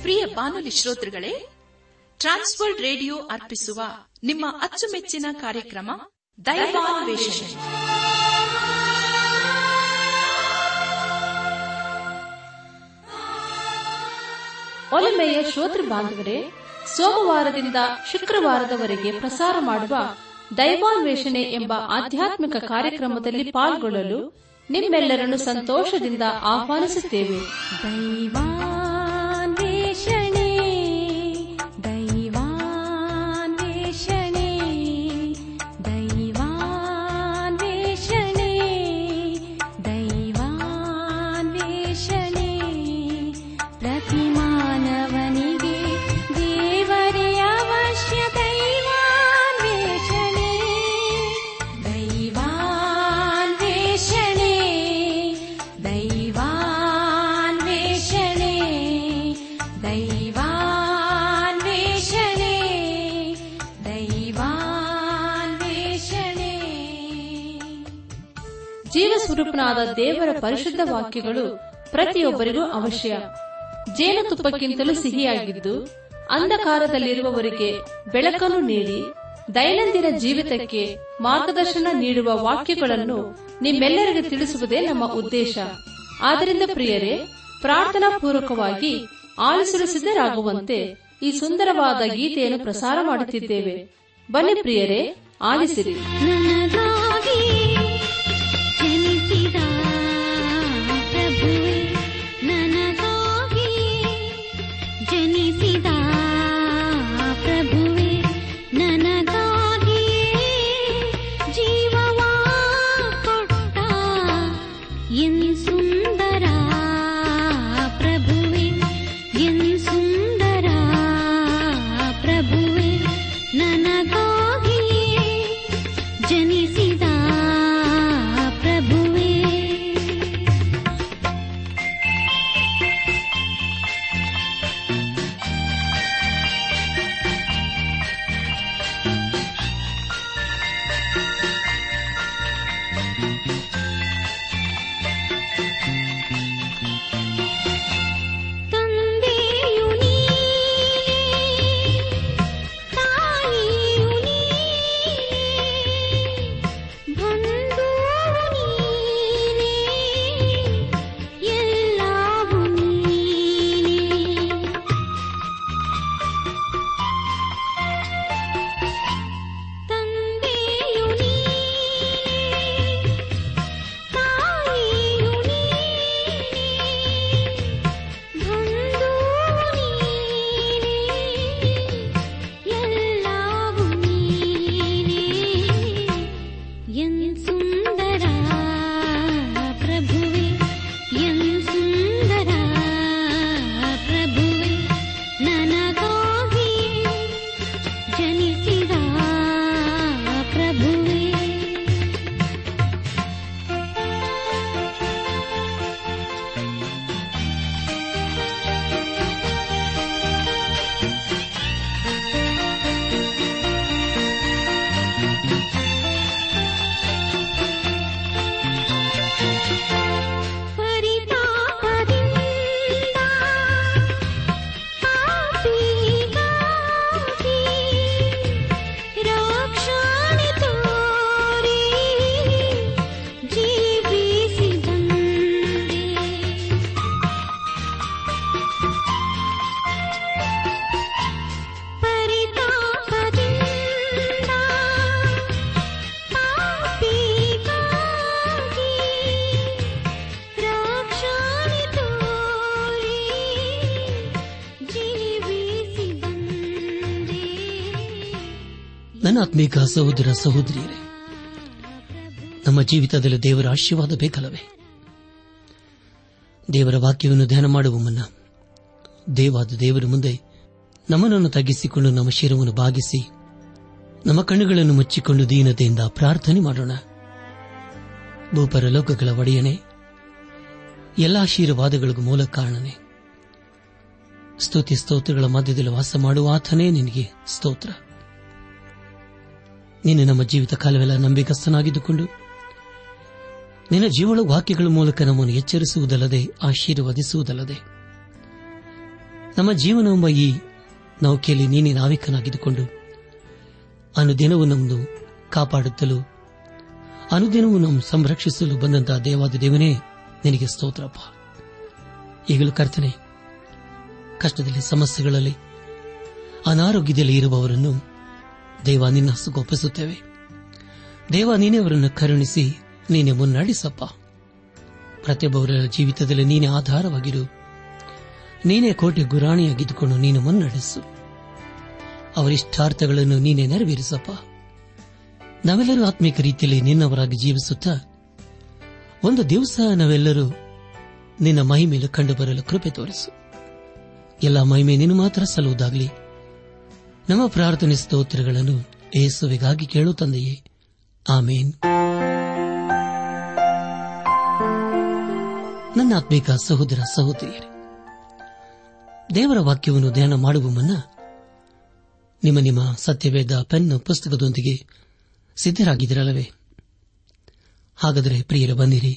ಪ್ರಿಯ ಬಾನುಲಿ ಶ್ರೋತೃಗಳೇ Trans World radio ಅರ್ಪಿಸುವ ನಿಮ್ಮ ಅಚ್ಚುಮೆಚ್ಚಿನ ಕಾರ್ಯಕ್ರಮ ದೈವಾನ್ವೇಷಣೆ ಒಲಿಮೆಯ ಶ್ರೋತೃ ಬಾಂಧವರೇ ಸೋಮವಾರದಿಂದ ಶುಕ್ರವಾರದವರೆಗೆ ಪ್ರಸಾರ ಮಾಡುವ ದೈವಾನ್ವೇಷಣೆ ಎಂಬ ಆಧ್ಯಾತ್ಮಿಕ ಕಾರ್ಯಕ್ರಮದಲ್ಲಿ ಪಾಲ್ಗೊಳ್ಳಲು ನಿಮ್ಮೆಲ್ಲರನ್ನು ಸಂತೋಷದಿಂದ ಆಹ್ವಾನಿಸುತ್ತೇವೆ ದೈವಾನ್ವೇಷಣೆ ದೈವಾನ್ವೇಷಣೆ ದೈವಾನ್ವೇಷಣೆ ದೈವಾನ್ವೇಷಣೆ ಪ್ರತಿಮಾನವನಿಗೆ ದೇವರೇ ಅವಶ್ಯ ದೈವಾನ್ವೇಷಣೆ ದೈವಾನ್ವೇಷಣೆ ದೈವಾನ್ವೇಷಣೆ ದೈವಾನ್ವೇಷಣೆ ದೈವಾನ್ವೇಷಣೆ ಜೀವ ಸ್ವರೂಪನಾದ ದೇವರ ಪರಿಶುದ್ಧ ವಾಕ್ಯಗಳು ಪ್ರತಿಯೊಬ್ಬರಿಗೂ ಅವಶ್ಯ ಜೇನುತುಪ್ಪಕ್ಕಿಂತಲೂ ಸಿಹಿಯಾಗಿದ್ದು ಅಂಧಕಾರದಲ್ಲಿರುವವರಿಗೆ ಬೆಳಕನ್ನು ನೀಡಿ ದೈನಂದಿನ ಜೀವಿತಕ್ಕೆ ಮಾರ್ಗದರ್ಶನ ನೀಡುವ ವಾಕ್ಯಗಳನ್ನು ನಿಮ್ಮೆಲ್ಲರಿಗೆ ತಿಳಿಸುವುದೇ ನಮ್ಮ ಉದ್ದೇಶ ಆದ್ದರಿಂದ ಪ್ರಿಯರೇ ಪ್ರಾರ್ಥನಾ ಪೂರ್ವಕವಾಗಿ ಆಲಿಸಲು ಸಿದ್ಧರಾಗುವಂತೆ ಈ ಸುಂದರವಾದ ಗೀತೆಯನ್ನು ಪ್ರಸಾರ ಮಾಡುತ್ತಿದ್ದೇವೆ ಬನ್ನಿ ಪ್ರಿಯರೇ ಆಲಿಸಿರಿ ನನಗಾಗಿ ಜನಿಸಿದ ಪ್ರಭುವೆ ನನಗಾಗಿ ಜನಿಸಿದ ಪ್ರಭುವೆ ನನಗಾಗಿ ಜೀವವ ಕೊಟ್ಟ ಎನ್ ಸುಂದರ ಪ್ರಭುವೆ ಎನ್ ಸುಂದರ ಪ್ರಭುವೆ ನನಗಾಗಿ ಜನಿಸಿದ ಪ್ರಭುವೇ ತಂದೆಯು ನೀನೇ ತಾಯಿಯು ನೀನೇ ಬಂಧುವು ನೀನೇ ಎಲ್ಲವೂ ನೀನೇ ತಂದೆಯು ನೀನೇ ತಾಯಿಯು ನೀನೇ ಬಂಧುವು ನೀನೇ ಎಲ್ಲವೂ ನೀನೇ ಎನ್ ಸುಂದರ ಪ್ರಭುವೆ ಎನ್ ಸುಂದರ ಪ್ರಭುವೆ ನನಗಾಗಿ ಜನಿಸಿದ ಪ್ರಭುವೇ ಪರಿತಾಪದಿಂದ ಪಾಪಿಗಾಗಿ ರಕ್ಷಣೆ ತೋರಿ ಜೀವಿಸಿದಂದೆ ಪರಿತಾಪದಿಂದ ಪಾಪಿಗಾಗಿ ರಕ್ಷಣೆ ತೋರಿ ಜೀವಿಸಿ ಬಂದೆ ನನ್ನ ಆತ್ಮೀಕ ಸಹೋದರ ಸಹೋದರಿಯರೇ ನಮ್ಮ ಜೀವಿತದಲ್ಲಿ ದೇವರ ಆಶೀರ್ವಾದ ಬೇಕಲ್ಲವೇ ದೇವರ ವಾಕ್ಯವನ್ನು ಧ್ಯಾನ ಮಾಡುವ ಮುನ್ನ ದೇವಾದ ದೇವರ ಮುಂದೆ ನಮ್ಮನನ್ನು ತಗ್ಗಿಸಿಕೊಂಡು ನಮ್ಮ ಶಿರವನ್ನು ಬಾಗಿಸಿ ನಮ್ಮ ಕಣ್ಣುಗಳನ್ನು ಮುಚ್ಚಿಕೊಂಡು ದೀನತೆಯಿಂದ ಪ್ರಾರ್ಥನೆ ಮಾಡೋಣ ಭೂಪರ ಲೋಕಗಳ ಒಡೆಯನೆ ಎಲ್ಲ ಆಶೀರ್ವಾದಗಳಿಗೂ ಮೂಲ ಕಾರಣನೇ ಸ್ತುತಿ ಸ್ತೋತ್ರಗಳ ಮಧ್ಯದಲ್ಲಿ ವಾಸ ಮಾಡುವ ಆತನೇ ನಿನಗೆ ಸ್ತೋತ್ರ ನೀನು ನಮ್ಮ ಜೀವಿತ ಕಾಲವೆಲ್ಲ ನಂಬಿಕಸ್ಥನಾಗಿದ್ದುಕೊಂಡು ನಿನ್ನ ಜೀವಳ ವಾಕ್ಯಗಳ ಮೂಲಕ ನಮ್ಮನ್ನು ಎಚ್ಚರಿಸುವುದಲ್ಲದೆ ಆಶೀರ್ವದಿಸುವುದಲ್ಲದೆ ನಮ್ಮ ಜೀವನವೆಂಬ ಈ ನೌಕೆಯಲ್ಲಿ ನೀನೇ ನಾವಿಕನಾಗಿದ್ದುಕೊಂಡು ಅನುದಿನವೂ ನಮ್ಮನ್ನು ಕಾಪಾಡುತ್ತಲೂ ಅನುದಿನವೂ ನಮ್ಮ ಸಂರಕ್ಷಿಸಲು ಬಂದಂತಹ ದೇವಾದ ದೇವನೇ ನಿನಗೆ ಸ್ತೋತ್ರಪ್ಪ ಈಗಲೂ ಕರ್ತನೆ ಕಷ್ಟದಲ್ಲಿ ಸಮಸ್ಯೆಗಳಲ್ಲಿ ಅನಾರೋಗ್ಯದಲ್ಲಿ ಇರುವವರನ್ನು ದೇವ ನಿನ್ನ ಹಸುಗೆ ಒಪ್ಪಿಸುತ್ತೇವೆ ದೇವ ನೀನೇ ಅವರನ್ನು ಕರುಣಿಸಿ ನೀನೆ ಮುನ್ನಡೆಸಪ್ಪ ಪ್ರತಿಯೊಬ್ಬವರ ಜೀವಿತದಲ್ಲಿ ನೀನೇ ಆಧಾರವಾಗಿರು ನೀನೇ ಕೋಟೆ ಗುರಾಣಿಯಾಗಿದ್ದುಕೊಂಡು ನೀನು ಮುನ್ನಡೆಸು ಅವರ ಇಷ್ಟಾರ್ಥಗಳನ್ನು ನೀನೇ ನೆರವೇರಿಸಪ್ಪ ನಾವೆಲ್ಲರೂ ಆತ್ಮಿಕ ರೀತಿಯಲ್ಲಿ ನಿನ್ನವರಾಗಿ ಜೀವಿಸುತ್ತಾ ಒಂದು ದಿವಸ ನಾವೆಲ್ಲರೂ ನಿನ್ನ ಮಹಿಮೆಯಲ್ಲಿ ಕಂಡುಬರಲು ಕೃಪೆ ತೋರಿಸು ಎಲ್ಲ ಮಹಿಮೆ ನೀನು ಮಾತ್ರ ಸಲ್ಲುವುದಾಗಲಿ ನಮ್ಮ ಪ್ರಾರ್ಥನೆ ಸ್ತೋತ್ರಗಳನ್ನು ಏಸುವಿಗಾಗಿ ಕೇಳು ತಂದೆಯೇ ಆಮೇನ್ ನನ್ನ ಆತ್ಮಿಕ ಸಹೋದರ ಸಹೋದರಿಯರೇ ದೇವರ ವಾಕ್ಯವನ್ನು ಧ್ಯಾನ ಮಾಡುವ ಮುನ್ನ ನಿಮ್ಮ ನಿಮ್ಮ ಸತ್ಯವೇದ ಪೆನ್ ಪುಸ್ತಕದೊಂದಿಗೆ ಸಿದ್ದರಾಗಿದ್ದರಲ್ಲವೇ ಹಾಗಾದರೆ ಪ್ರಿಯರ ಬನ್ನಿರಿ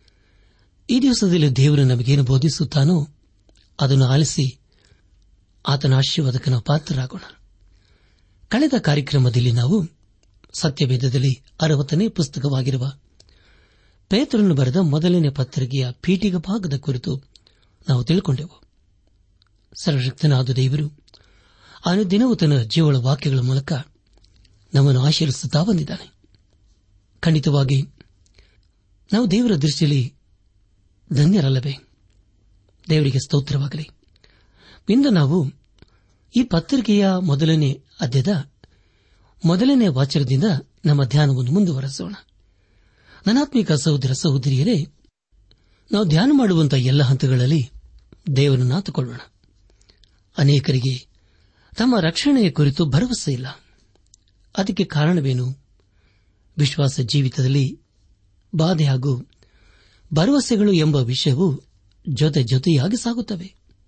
ಈ ದಿವಸದಲ್ಲಿ ದೇವರು ನಮಗೇನು ಬೋಧಿಸುತ್ತಾನೋ ಅದನ್ನು ಆಲಿಸಿ ಆತನ ಆಶೀರ್ವಾದಕನ ಪಾತ್ರರಾಗೋಣ ಕಳೆದ ಕಾರ್ಯಕ್ರಮದಲ್ಲಿ ನಾವು ಸತ್ಯವೇದದಲ್ಲಿ ಅರವತ್ತನೇ ಪುಸ್ತಕವಾಗಿರುವ ಪೇತ್ರನ್ನು ಬರೆದ ಮೊದಲನೇ ಪತ್ರಿಕೆಯ ಪೀಠಿಗ ಭಾಗದ ಕುರಿತು ನಾವು ತಿಳ್ಕೊಂಡೆವು ಸರ್ವಶಕ್ತನಾದ ದೇವರು ಅನುದಿನವೂ ತನ್ನ ಜೀವಳ ವಾಕ್ಯಗಳ ಮೂಲಕ ನಮ್ಮನ್ನು ಆಶೀರ್ವಿಸುತ್ತಾ ಬಂದಿದ್ದಾನೆ ಖಂಡಿತವಾಗಿ ನಾವು ದೇವರ ದೃಷ್ಟಿಯಲ್ಲಿ ಧನ್ಯರಲ್ಲವೇ ದೇವರಿಗೆ ಸ್ತೋತ್ರವಾಗಲಿ ಇಂದು ನಾವು ಈ ಪತ್ರಿಕೆಯ ಮೊದಲನೇ ಅಧ್ಯದ ಮೊದಲನೇ ವಾಚನದಿಂದ ನಮ್ಮ ಧ್ಯಾನವನ್ನು ಮುಂದುವರೆಸೋಣ ನನಾತ್ಮಿಕ ಸಹೋದರ ಸಹೋದರಿಯರೇ ನಾವು ಧ್ಯಾನ ಮಾಡುವಂತಹ ಎಲ್ಲ ಹಂತಗಳಲ್ಲಿ ದೇವರನ್ನು ಆತುಕೊಳ್ಳೋಣ ಅನೇಕರಿಗೆ ತಮ್ಮ ರಕ್ಷಣೆಯ ಕುರಿತು ಭರವಸೆ ಇಲ್ಲ ಅದಕ್ಕೆ ಕಾರಣವೇನು ವಿಶ್ವಾಸ ಜೀವಿತದಲ್ಲಿ ಬಾಧೆ ಹಾಗೂ ಭರವಸೆಗಳು ಎಂಬ ವಿಷಯವು ಜೊತೆ ಜೊತೆಯಾಗಿ ಸಾಗುತ್ತವೆ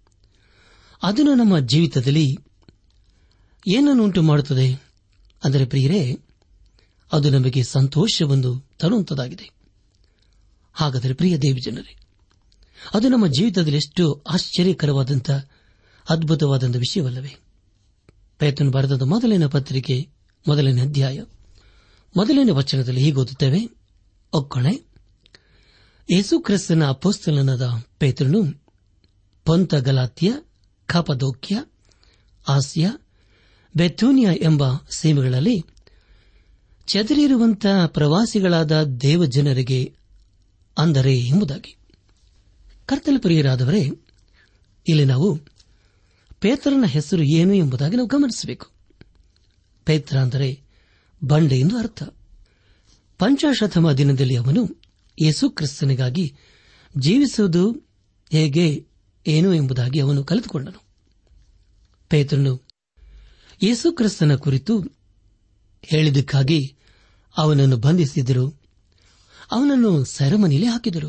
ಅದನ್ನು ನಮ್ಮ ಜೀವಿತದಲ್ಲಿ ಏನನ್ನು ಉಂಟು ಮಾಡುತ್ತದೆ ಅಂದರೆ ಪ್ರಿಯರೇ ಅದು ನಮಗೆ ಸಂತೋಷವನ್ನು ತರುವಂತದಾಗಿದೆ ಹಾಗಾದರೆ ಪ್ರಿಯ ದೇವಿ ಜನರೇ ಅದು ನಮ್ಮ ಜೀವಿತದಲ್ಲಿ ಎಷ್ಟು ಆಶ್ಚರ್ಯಕರವಾದಂಥ ಅದ್ಭುತವಾದಂಥ ವಿಷಯವಲ್ಲವೇ ಪೇತನು ಬರೆದ ಮೊದಲನೇ ಪತ್ರಿಕೆ ಮೊದಲನೇ ಅಧ್ಯಾಯ ಮೊದಲನೇ ವಚನದಲ್ಲಿ ಹೀಗೆ ಓದುತ್ತೇವೆ ಒಕ್ಕಣೆ ಯೇಸು ಕ್ರಿಸ್ತನ ಅಪೋಸ್ತಲನಾದ ಪೇತ್ರನು ಪೊಂತ ಗಲಾತ್ಯ ಖಪದೋಕ್ಯ ಆಸಿಯಾ ಬೆಥೂನಿಯಾ ಎಂಬ ಸೀಮೆಗಳಲ್ಲಿ ಚದರಿರುವಂತಹ ಪ್ರವಾಸಿಗಳಾದ ದೇವಜನರಿಗೆ ಅಂದರೆ ಎಂಬುದಾಗಿ ಕರ್ತಲ ಪ್ರಿಯರಾದವರೇ ಇಲ್ಲಿ ನಾವು ಪೇತ್ರನ ಹೆಸರು ಏನು ಎಂಬುದಾಗಿ ನಾವು ಗಮನಿಸಬೇಕು ಪೇತ್ರ ಅಂದರೆ ಬಂಡೆ ಎಂದು ಅರ್ಥ ಪಂಚಾಶತಮ ದಿನದಲ್ಲಿ ಅವನು ಯೇಸು ಕ್ರಿಸ್ತನಿಗಾಗಿ ಜೀವಿಸುವುದು ಹೇಗೆ ಏನು ಎಂಬುದಾಗಿ ಅವನು ಕಲಿತುಕೊಂಡನು ಪೇತ್ರನು ಯೇಸು ಕ್ರಿಸ್ತನ ಕುರಿತು ಹೇಳಿದ್ದಕ್ಕಾಗಿ ಅವನನ್ನು ಬಂಧಿಸಿದರು ಅವನನ್ನು ಸೆರೆಮನೆಯಲ್ಲಿ ಹಾಕಿದರು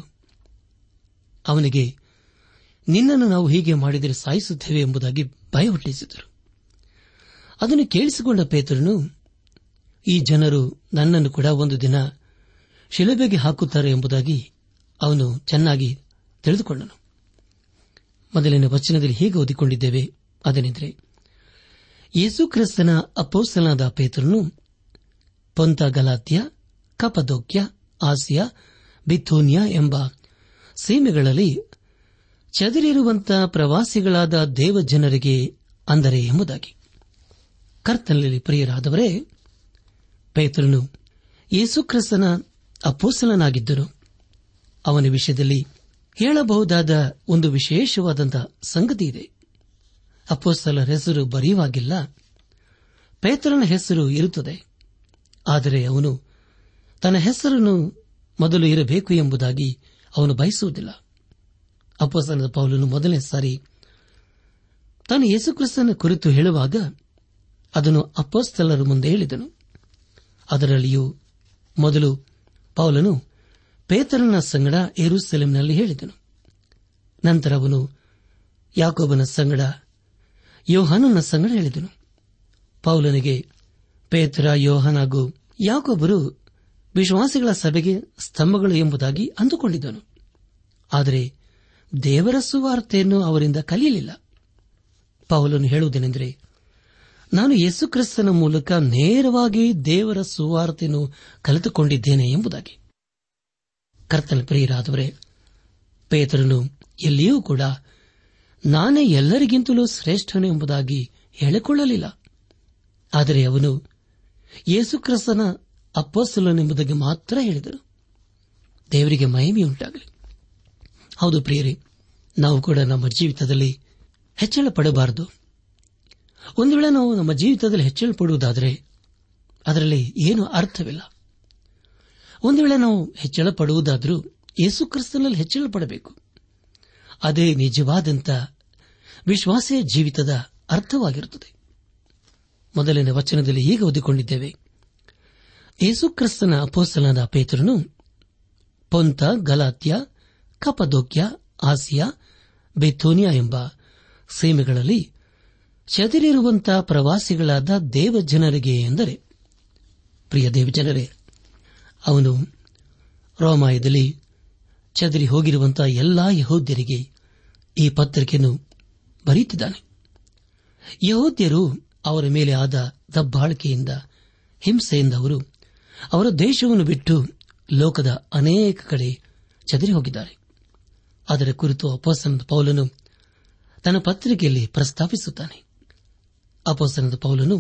ಅವನಿಗೆ ನಿನ್ನನ್ನು ನಾವು ಹೀಗೆ ಮಾಡಿದರೆ ಸಾಯಿಸುತ್ತೇವೆ ಎಂಬುದಾಗಿ ಭಯ ಹುಟ್ಟಿಸಿದರು ಅದನ್ನು ಕೇಳಿಸಿಕೊಂಡ ಪೇತ್ರನು ಈ ಜನರು ನನ್ನನ್ನು ಕೂಡ ಒಂದು ದಿನ ಶಿಲುಬೆಗೆ ಹಾಕುತ್ತಾರೆ ಎಂಬುದಾಗಿ ಅವನು ಚೆನ್ನಾಗಿ ತಿಳಿದುಕೊಂಡನು ಮೊದಲಿನ ವಚನದಲ್ಲಿ ಹೇಗೆ ಓದಿಕೊಂಡಿದ್ದೇವೆ ಅದನೆಂದರೆ ಯೇಸು ಕ್ರಿಸ್ತನ ಅಪೋಸ್ತಲನಾದ ಪೇತ್ರನು ಪೊಂತ ಗಲಾತ್ಯ ಕಪದೋಕ್ಯ ಆಸಿಯಾ ಬಿಥೋನಿಯಾ ಎಂಬ ಸೀಮೆಗಳಲ್ಲಿ ಚದರಿರುವಂತಹ ಪ್ರವಾಸಿಗಳಾದ ದೇವಜನರಿಗೆ ಅಂದರೆ ಎಂಬುದಾಗಿ ಕರ್ತನಲ್ಲಿ ಪ್ರಿಯರಾದವರೇ ಪೇತ್ರನು ಯೇಸುಕ್ರಿಸ್ತನ ಅಪೋಸಲನಾಗಿದ್ದನು ಅವನ ವಿಷಯದಲ್ಲಿ ಹೇಳಬಹುದಾದ ಒಂದು ವಿಶೇಷವಾದಂತಹ ಸಂಗತಿ ಇದೆ ಅಪೋಸ್ತಲರ ಹೆಸರು ಬರೆಯುವಾಗಿಲ್ಲ ಪೇತ್ರನ ಹೆಸರು ಇರುತ್ತದೆ ಆದರೆ ಅವನು ತನ್ನ ಹೆಸರನ್ನು ಮೊದಲು ಇರಬೇಕು ಎಂಬುದಾಗಿ ಅವನು ಬಯಸುವುದಿಲ್ಲ ಅಪೋಸ್ತಲದ ಪೌಲನು ಮೊದಲನೇ ಸಾರಿ ತಾನು ಯೇಸುಕ್ರಿಸ್ತನ ಕುರಿತು ಹೇಳುವಾಗ ಅದನ್ನು ಅಪೋಸ್ತಲರ ಮುಂದೆ ಹೇಳಿದನು ಅದರಲ್ಲಿಯೂ ಮೊದಲು ಪೌಲನು ಪೇತರನ ಸಂಗಡ ಏರುಸೆಲೆಂನಲ್ಲಿ ಹೇಳಿದನು ನಂತರ ಅವನು ಯಾಕೋಬನ ಸಂಗಡ ಯೋಹಾನನ ಸಂಗಡ ಹೇಳಿದನು ಪೌಲನಿಗೆ ಪೇತ್ರ ಯೋಹನ್ ಹಾಗೂ ಯಾಕೊಬ್ಬರು ವಿಶ್ವಾಸಿಗಳ ಸಭೆಗೆ ಸ್ತಂಭಗಳು ಎಂಬುದಾಗಿ ಅಂದುಕೊಂಡಿದ್ದನು ಆದರೆ ದೇವರ ಸುವಾರ್ತೆಯನ್ನು ಅವರಿಂದ ಕಲಿಯಲಿಲ್ಲ ಪೌಲನು ಹೇಳುವುದೇನೆಂದರೆ ನಾನು ಯೇಸುಕ್ರಿಸ್ತನ ಮೂಲಕ ನೇರವಾಗಿ ದೇವರ ಸುವಾರ್ತೆಯನ್ನು ಕಲಿತುಕೊಂಡಿದ್ದೇನೆ ಎಂಬುದಾಗಿ ಕರ್ತನ ಪ್ರಿಯರಾದವರೇ ಪೇತರನು ಎಲ್ಲಿಯೂ ಕೂಡ ನಾನೇ ಎಲ್ಲರಿಗಿಂತಲೂ ಶ್ರೇಷ್ಠನು ಎಂಬುದಾಗಿ ಹೇಳಿಕೊಳ್ಳಲಿಲ್ಲ ಆದರೆ ಅವನು ಯೇಸುಕ್ರಿಸ್ತನ ಅಪ್ಪಸ್ತಲನೆಂಬುದಾಗಿ ಮಾತ್ರ ಹೇಳಿದರು ದೇವರಿಗೆ ಮಹಿಮೆಯುಂಟಾಗಲಿ ಹೌದು ಪ್ರಿಯರೇ ನಾವು ಕೂಡ ನಮ್ಮ ಜೀವಿತದಲ್ಲಿ ಹೆಚ್ಚಳ ಪಡಬಾರದು ಒಂದು ವೇಳೆ ನಾವು ನಮ್ಮ ಜೀವಿತದಲ್ಲಿ ಹೆಚ್ಚಳ ಪಡುವುದಾದರೆ ಅದರಲ್ಲಿ ಏನು ಅರ್ಥವಿಲ್ಲ ಒಂದು ವೇಳೆ ನಾವು ಹೆಚ್ಚಳ ಪಡುವುದಾದರೂ ಯೇಸು ಕ್ರಿಸ್ತನಲ್ಲಿ ಹೆಚ್ಚಳ ಪಡಬೇಕು ಅದೇ ನಿಜವಾದಂಥ ವಿಶ್ವಾಸೀಯ ಜೀವಿತದ ಅರ್ಥವಾಗಿರುತ್ತದೆ ಮೊದಲನೇ ವಚನದಲ್ಲಿ ಈಗ ಓದಿಕೊಂಡಿದ್ದೇವೆ ಯೇಸುಕ್ರಿಸ್ತನ ಅಪೋಸ್ತಲನಾದ ಪೇತ್ರನು ಪೊಂತ ಗಲಾತ್ಯ ಕಪದೋಕ್ಯ ಆಸಿಯಾ ಬೆಥೋನಿಯಾ ಎಂಬ ಸೀಮೆಗಳಲ್ಲಿ ಚದುರಿರುವಂತಹ ಪ್ರವಾಸಿಗಳಾದ ದೇವಜನರಿಗೆ ಎಂದರೆ ಪ್ರಿಯ ದೇವಜನರೇ ಅವನು ರೋಮಾಯದಲ್ಲಿ ಚದರಿ ಹೋಗಿರುವಂತಹ ಎಲ್ಲಾ ಯಹೋದ್ಯರಿಗೆ ಈ ಪತ್ರಿಕೆಯನ್ನು ಬರೆಯುತ್ತಿದ್ದಾನೆ ಯಹೋದ್ಯರು ಅವರ ಮೇಲೆ ಆದ ದಬ್ಬಾಳಿಕೆಯಿಂದ ಹಿಂಸೆಯಿಂದ ಅವರು ಅವರ ದೇಶವನ್ನು ಬಿಟ್ಟು ಲೋಕದ ಅನೇಕ ಕಡೆ ಚದರಿ ಹೋಗಿದ್ದಾರೆ ಅದರ ಕುರಿತು ಅಪೋಸ್ತನದ ಪೌಲನು ತನ್ನ ಪತ್ರಿಕೆಯಲ್ಲಿ ಪ್ರಸ್ತಾಪಿಸುತ್ತಾನೆ ಅಪೋಸ್ತನದ ಪೌಲನು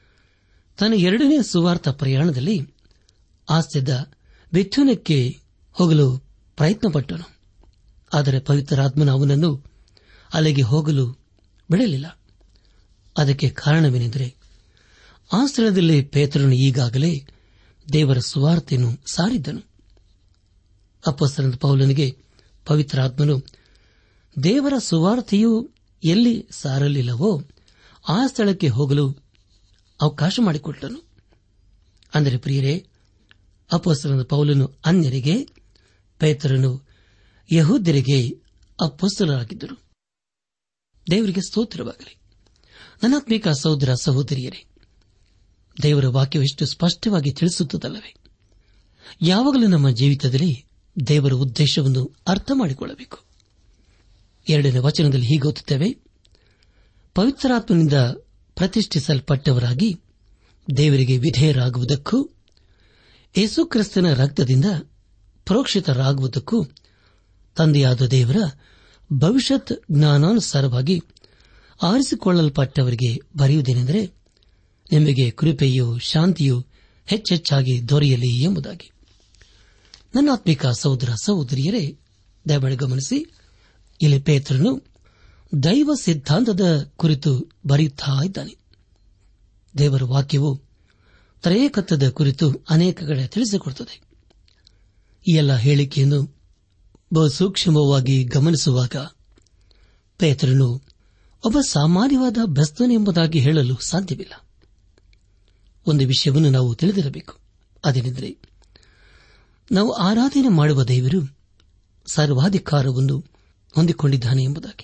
ತನ್ನ ಎರಡನೇ ಸುವಾರ್ಥ ಪ್ರಯಾಣದಲ್ಲಿ ಆಸ್ತಿದ್ದ ಬೆಥುನಕ್ಕೆ ಹೋಗಲು ಪ್ರಯತ್ನಪಟ್ಟನು ಆದರೆ ಪವಿತ್ರಾತ್ಮನ ಅವನನ್ನು ಅಲ್ಲಿಗೆ ಹೋಗಲು ಬಿಡಲಿಲ್ಲ ಅದಕ್ಕೆ ಕಾರಣವೇನೆಂದರೆ ಆ ಸ್ಥಳದಲ್ಲಿ ಪೇತ್ರನು ಈಗಾಗಲೇ ದೇವರ ಸುವಾರ್ತೆಯನ್ನು ಸಾರಿದ್ದನು ಅಪ್ಪಸ್ತನದ ಪೌಲನಿಗೆ ಪವಿತ್ರಾತ್ಮನು ದೇವರ ಸುವಾರ್ತೆಯು ಎಲ್ಲಿ ಸಾರಲಿಲ್ಲವೋ ಆ ಸ್ಥಳಕ್ಕೆ ಹೋಗಲು ಅವಕಾಶ ಮಾಡಿಕೊಟ್ಟನು ಅಂದರೆ ಪ್ರಿಯರೇ ಅಪೋಸ್ತಲನ ಪೌಲನು ಅನ್ಯರಿಗೆ ಪೇತ್ರನು ಯಹೂದ್ಯರಿಗೆ ಅಪೋಸ್ತಲರಾಗಿದ್ದರು ದೇವರಿಗೆ ಸ್ತೋತ್ರವಾಗಲಿ ನನಾತ್ಮಿಕ ಸಹೋದರ ಸಹೋದರಿಯರೇ ದೇವರ ವಾಕ್ಯವು ಎಷ್ಟು ಸ್ಪಷ್ಟವಾಗಿ ತಿಳಿಸುತ್ತದಲ್ಲವೇ ಯಾವಾಗಲೂ ನಮ್ಮ ಜೀವಿತದಲ್ಲಿ ದೇವರ ಉದ್ದೇಶವನ್ನು ಅರ್ಥ ಮಾಡಿಕೊಳ್ಳಬೇಕು ಎರಡನೇ ವಚನದಲ್ಲಿ ಹೀಗೆ ಓದುತ್ತೇವೆ ಪವಿತ್ರಾತ್ಮನಿಂದ ಪ್ರತಿಷ್ಠಿಸಲ್ಪಟ್ಟವರಾಗಿ ದೇವರಿಗೆ ವಿಧೇಯರಾಗುವುದಕ್ಕೂ ಯೇಸುಕ್ರಿಸ್ತನ ರಕ್ತದಿಂದ ಪ್ರೋಕ್ಷಿತರಾಗುವುದಕ್ಕೂ ತಂದೆಯಾದ ದೇವರ ಭವಿಷ್ಯತ್ ಜ್ಞಾನಾನುಸಾರವಾಗಿ ಆರಿಸಿಕೊಳ್ಳಲ್ಪಟ್ಟವರಿಗೆ ಬರೆಯುವುದೇನೆಂದರೆ ನಿಮಗೆ ಕೃಪೆಯೂ ಶಾಂತಿಯೂ ಹೆಚ್ಚೆಚ್ಚಾಗಿ ದೊರೆಯಲಿ ಎಂಬುದಾಗಿ ನನ್ನಾತ್ಮಿಕ ಸಹೋದರ ಸಹೋದರಿಯರೇ ದಯಮಾಡಿ ಗಮನಿಸಿ ಇಲ್ಲಿ ಪೇತ್ರನು ದೈವ ಸಿದ್ಧಾಂತದ ಕುರಿತು ಬರೆಯುತ್ತಾ ಇದ್ದಾನೆ ದೇವರ ವಾಕ್ಯವು ತ್ರಯೇಕತ್ವದ ಕುರಿತು ಅನೇಕ ಕಡೆ ತಿಳಿಸಿಕೊಡುತ್ತದೆ ಈ ಎಲ್ಲ ಹೇಳಿಕೆಯನ್ನು ಬಹು ಸೂಕ್ಷ್ಮವಾಗಿ ಗಮನಿಸುವಾಗ ಪೇತ್ರನು ಒಬ್ಬ ಸಾಮಾನ್ಯವಾದ ಬೆಸ್ತನೆಂಬುದಾಗಿ ಹೇಳಲು ಸಾಧ್ಯವಿಲ್ಲ ಒಂದು ವಿಷಯವನ್ನು ನಾವು ತಿಳಿದಿರಬೇಕು ಅದೇನೆಂದರೆ ನಾವು ಆರಾಧನೆ ಮಾಡುವ ದೇವರು ಸರ್ವಾಧಿಕಾರವನ್ನು ಹೊಂದಿಕೊಂಡಿದ್ದಾನೆ ಎಂಬುದಾಗಿ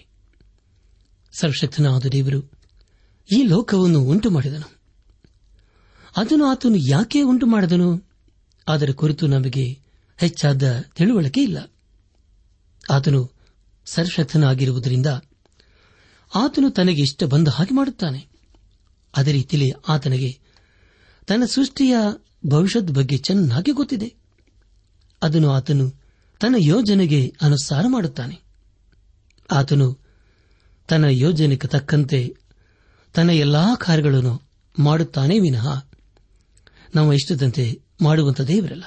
ಸರ್ವಶಕ್ತನಾದ ದೇವರು ಈ ಲೋಕವನ್ನು ಉಂಟು ಮಾಡಿದನು ಅದನ್ನು ಆತನು ಯಾಕೆ ಉಂಟು ಮಾಡಿದನು ಅದರ ಕುರಿತು ನಮಗೆ ಹೆಚ್ಚಾದ ತಿಳುವಳಿಕೆ ಇಲ್ಲ ಆತನು ಸರ್ವಶಕ್ತನಾಗಿರುವುದರಿಂದ ಆತನು ತನಗೆ ಇಷ್ಟ ಬಂದ ಹಾಗೆ ಮಾಡುತ್ತಾನೆ ಅದೇ ರೀತಿಯಲ್ಲಿ ಆತನಿಗೆ ತನ್ನ ಸೃಷ್ಟಿಯ ಭವಿಷ್ಯದ ಬಗ್ಗೆ ಚೆನ್ನಾಗಿ ಗೊತ್ತಿದೆ ಅದನ್ನು ಆತನು ತನ್ನ ಯೋಜನೆಗೆ ಅನುಸಾರ ಮಾಡುತ್ತಾನೆ ಆತನು ತನ್ನ ಯೋಜನೆಗೆ ತಕ್ಕಂತೆ ತನ್ನ ಎಲ್ಲಾ ಕಾರ್ಯಗಳನ್ನು ಮಾಡುತ್ತಾನೆ ವಿನಃ ನಾವು ಇಷ್ಟದಂತೆ ಮಾಡುವಂತ ದೇವರಲ್ಲ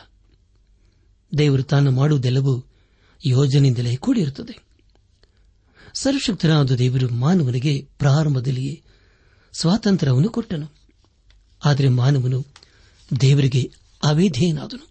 ದೇವರು ತಾನು ಮಾಡುವುದೆಲ್ಲವೂ ಯೋಜನೆಯಿಂದಲೇ ಕೂಡಿರುತ್ತದೆ ಸರ್ವಶಕ್ತನಾದ ದೇವರು ಮಾನವನಿಗೆ ಪ್ರಾರಂಭದಲ್ಲಿಯೇ ಸ್ವಾತಂತ್ರ್ಯವನ್ನು ಕೊಟ್ಟನು ಆದರೆ ಮಾನವನು ದೇವರಿಗೆ ಅವೇಧೇಯನಾದನು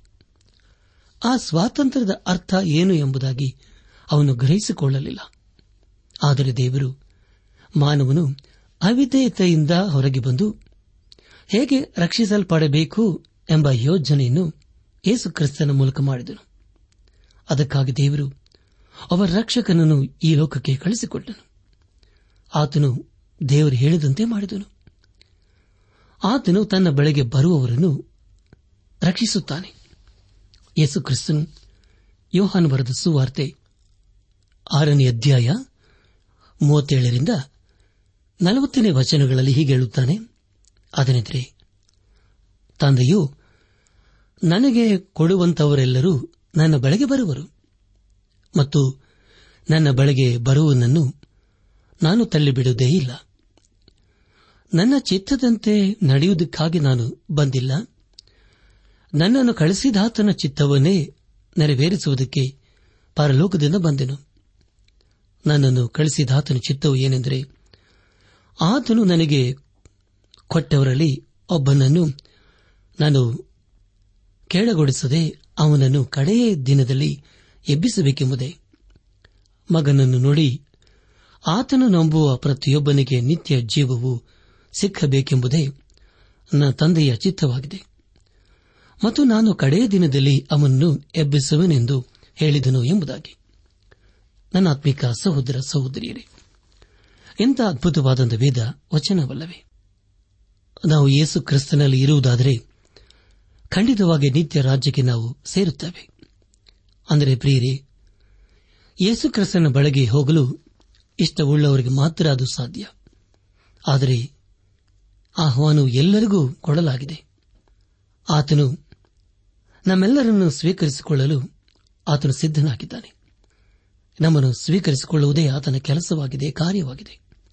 ಆ ಸ್ವಾತಂತ್ರ್ಯದ ಅರ್ಥ ಏನು ಎಂಬುದಾಗಿ ಅವನು ಗ್ರಹಿಸಿಕೊಳ್ಳಲಿಲ್ಲ ಆದರೆ ದೇವರು ಮಾನವನು ಅವಿಧೇಯತೆಯಿಂದ ಹೊರಗೆ ಬಂದು ಹೇಗೆ ರಕ್ಷಿಸಲ್ಪಡಬೇಕು ಎಂಬ ಯೋಜನೆಯನ್ನು ಯೇಸು ಕ್ರಿಸ್ತನ ಮೂಲಕ ಮಾಡಿದನು ಅದಕ್ಕಾಗಿ ದೇವರು ಅವರ ರಕ್ಷಕನನ್ನು ಈ ಲೋಕಕ್ಕೆ ಕಳಿಸಿಕೊಟ್ಟನು ಆತನು ದೇವರು ಹೇಳಿದಂತೆ ಮಾಡಿದನು ಆತನು ತನ್ನ ಬಳಿಗೆ ಬರುವವರನ್ನು ರಕ್ಷಿಸುತ್ತಾನೆ ಯೇಸು ಕ್ರಿಸ್ತನು ಯೋಹಾನು ಬರೆದ ಸುವಾರ್ತೆ ಆರನೇ ಅಧ್ಯಾಯ ಮೂವತ್ತೇಳರಿಂದ ನಲವತ್ತನೇ ವಚನಗಳಲ್ಲಿ ಹೀಗೆ ಹೇಳುತ್ತಾನೆ ಅದನೆಂದರೆ ತಂದೆಯು ನನಗೆ ಕೊಡುವಂತವರೆಲ್ಲರೂ ನನ್ನ ಬಳಿಗೆ ಬರುವರು ಮತ್ತು ನನ್ನ ಬಳಿಗೆ ಬರುವನನ್ನು ನಾನು ತಳ್ಳಿಬಿಡುವುದೇ ಇಲ್ಲ ನನ್ನ ಚಿತ್ತದಂತೆ ನಡೆಯುವುದಕ್ಕಾಗಿ ನಾನು ಬಂದಿಲ್ಲ ನನ್ನನ್ನು ಕಳಿಸಿದಾತನ ಚಿತ್ತವನ್ನೇ ನೆರವೇರಿಸುವುದಕ್ಕೆ ಪರಲೋಕದಿಂದ ಬಂದೆನು ನನ್ನನ್ನು ಕಳಿಸಿದಾತನ ಚಿತ್ತವು ಏನೆಂದರೆ ಆತನು ನನಗೆ ಕೊಟ್ಟವರಲ್ಲಿ ಒಬ್ಬನನ್ನು ನಾನು ಕೆಳಗೊಳಿಸದೆ ಅವನನ್ನು ಕಡೆಯ ದಿನದಲ್ಲಿ ಎಬ್ಬಿಸಬೇಕೆಂಬುದೇ ಮಗನನ್ನು ನೋಡಿ ಆತನು ನಂಬುವ ಪ್ರತಿಯೊಬ್ಬನಿಗೆ ನಿತ್ಯ ಜೀವವು ಸಿಕ್ಕಬೇಕೆಂಬುದೇ ನನ್ನ ತಂದೆಯ ಚಿತ್ತವಾಗಿದೆ ಮತ್ತು ನಾನು ಕಡೆಯ ದಿನದಲ್ಲಿ ಅವನನ್ನು ಎಬ್ಬಿಸುವೆನೆಂದು ಹೇಳಿದನು ಎಂಬುದಾಗಿ ನನ್ನ ಆತ್ಮಿಕ ಸಹೋದರ ಸಹೋದರಿಯರೇ ಎಂಥ ಅದ್ಭುತವಾದಂಥ ವೇದ ವಚನವಲ್ಲವೇ ನಾವು ಯೇಸು ಕ್ರಿಸ್ತನಲ್ಲಿ ಇರುವುದಾದರೆ ಖಂಡಿತವಾಗಿ ನಿತ್ಯ ರಾಜ್ಯಕ್ಕೆ ನಾವು ಸೇರುತ್ತೇವೆ ಅಂದರೆ ಪ್ರಿಯರೇ ಯೇಸು ಕ್ರಿಸ್ತನ ಬಳಿಗೆ ಹೋಗಲು ಇಷ್ಟವುಳ್ಳವರಿಗೆ ಮಾತ್ರ ಅದು ಸಾಧ್ಯ ಆದರೆ ಆಹ್ವಾನವು ಎಲ್ಲರಿಗೂ ಕೊಡಲಾಗಿದೆ ಆತನು ನಮ್ಮೆಲ್ಲರನ್ನು ಸ್ವೀಕರಿಸಿಕೊಳ್ಳಲು ಆತನು ಸಿದ್ದನಾಗಿದ್ದಾನೆ ನಮ್ಮನ್ನು ಸ್ವೀಕರಿಸಿಕೊಳ್ಳುವುದೇ ಆತನ ಕೆಲಸವಾಗಿದೆ ಕಾರ್ಯವಾಗಿದೆ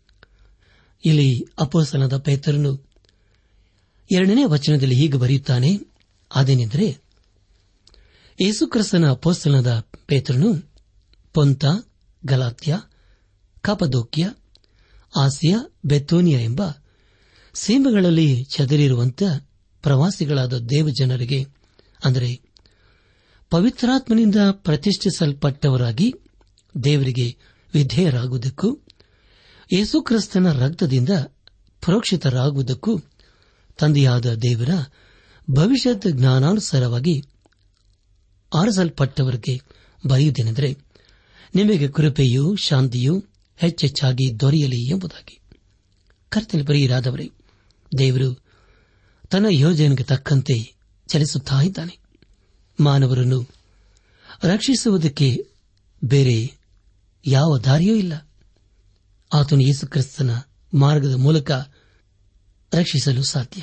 ಇಲ್ಲಿ ಅಪೋಸನದ ಪೇತರನು ಎರಡನೇ ವಚನದಲ್ಲಿ ಹೀಗೆ ಬರೆಯುತ್ತಾನೆ ಅದೇನೆಂದರೆ ಯೇಸುಕ್ರಿಸ್ತನ ಅಪೋಸ್ತಲನಾದ ಪೇತ್ರನು ಪೊಂತ ಗಲಾತ್ಯ ಕಪದೋಕ್ಯ ಆಸಿಯ ಬೆತ್ತೋನಿಯ ಎಂಬ ಸೀಮೆಗಳಲ್ಲಿ ಚದರಿರುವಂತ ಪ್ರವಾಸಿಗಳಾದ ದೇವಜನರಿಗೆ ಅಂದರೆ ಪವಿತ್ರಾತ್ಮನಿಂದ ಪ್ರತಿಷ್ಠಿಸಲ್ಪಟ್ಟವರಾಗಿ ದೇವರಿಗೆ ವಿಧೇಯರಾಗುವುದಕ್ಕೂ ಯೇಸುಕ್ರಿಸ್ತನ ರಕ್ತದಿಂದ ಪ್ರೋಕ್ಷಿತರಾಗುವುದಕ್ಕೂ ತಂದೆಯಾದ ದೇವರ ಭವಿಷ್ಯದ ಜ್ಞಾನಾನುಸಾರವಾಗಿ ಆರಿಸಲ್ಪಟ್ಟವರಿಗೆ ಬರೆಯುವುದೇನೆಂದರೆ ನಿಮಗೆ ಕೃಪೆಯೂ ಶಾಂತಿಯೂ ಹೆಚ್ಚೆಚ್ಚಾಗಿ ದೊರೆಯಲಿ ಎಂಬುದಾಗಿ ಕರ್ತನ ಪ್ರಿಯರಾದವರೇ ದೇವರು ತನ್ನ ಯೋಜನೆಗೆ ತಕ್ಕಂತೆ ಚಲಿಸುತ್ತಾ ಇದ್ದಾನೆ ಮಾನವರನ್ನು ರಕ್ಷಿಸುವುದಕ್ಕೆ ಬೇರೆ ಯಾವ ದಾರಿಯೂ ಇಲ್ಲ ಆತನು ಯೇಸುಕ್ರಿಸ್ತನ ಮಾರ್ಗದ ಮೂಲಕ ರಕ್ಷಿಸಲು ಸಾಧ್ಯ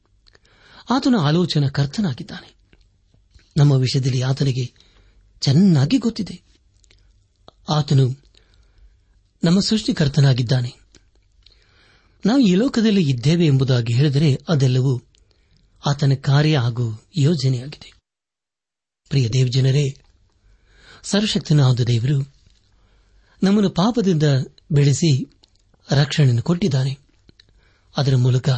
ಆತನ ಆಲೋಚನಾ ಕರ್ತನಾಗಿದ್ದಾನೆ ನಮ್ಮ ವಿಷಯದಲ್ಲಿ ಆತನಿಗೆ ಚೆನ್ನಾಗಿ ಗೊತ್ತಿದೆ ಆತನು ನಮ್ಮ ಸೃಷ್ಟಿಕರ್ತನಾಗಿದ್ದಾನೆ ನಾವು ಈ ಲೋಕದಲ್ಲಿ ಇದ್ದೇವೆ ಎಂಬುದಾಗಿ ಹೇಳಿದರೆ ಅದೆಲ್ಲವೂ ಆತನ ಕಾರ್ಯ ಹಾಗೂ ಯೋಜನೆಯಾಗಿದೆ ಪ್ರಿಯ ದೇವಜನರೇ ಸರ್ವಶಕ್ತನಾದ ದೇವರು ನಮ್ಮನ್ನು ಪಾಪದಿಂದ ಬೆಳೆಸಿ ರಕ್ಷಣೆಯನ್ನು ಕೊಟ್ಟಿದ್ದಾನೆ ಅದರ ಮೂಲಕ